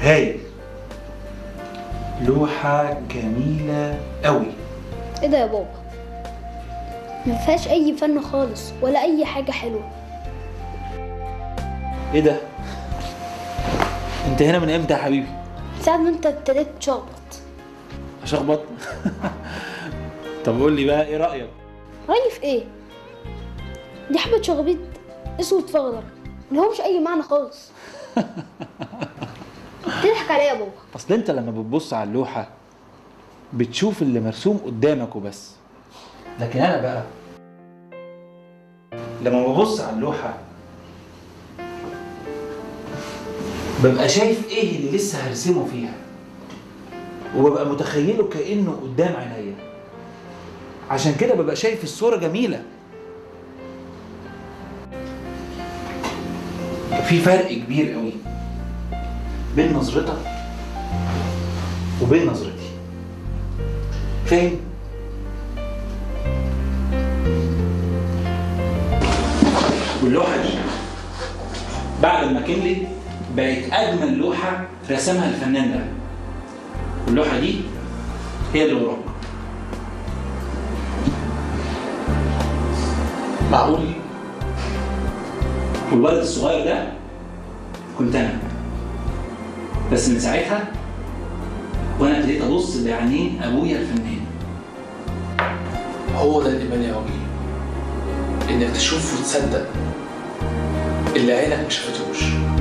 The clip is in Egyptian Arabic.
هايل لوحة جميلة قوي ايه ده يا بابا ما فيهاش اي فن خالص ولا اي حاجه حلوه ايه ده انت هنا من امتى يا حبيبي ساعة ما انت ابتديت تشخبط اشخبط طب قول لي بقى ايه رايك رأيي في ايه دي حبة شخبيط اسود في اخضر ملهمش اي معنى خالص تضحك عليا يا بابا اصل انت لما بتبص على اللوحه بتشوف اللي مرسوم قدامك وبس لكن انا بقى لما ببص على اللوحه ببقى شايف ايه اللي لسه هرسمه فيها وببقى متخيله كانه قدام عينيا عشان كده ببقى شايف الصوره جميله في فرق كبير قوي بين نظرتك وبين نظرتي فاهم واللوحه دي بعد ما كملت بقت اجمل لوحه رسمها الفنان ده واللوحه دي هي اللي وراك معقول والولد الصغير ده كنت انا بس من ساعتها وانا ابتديت ابص بعينين ابويا الفنان هو ده الإيمان يا وجيه إنك تشوف وتصدق اللي عينك ما شافتهوش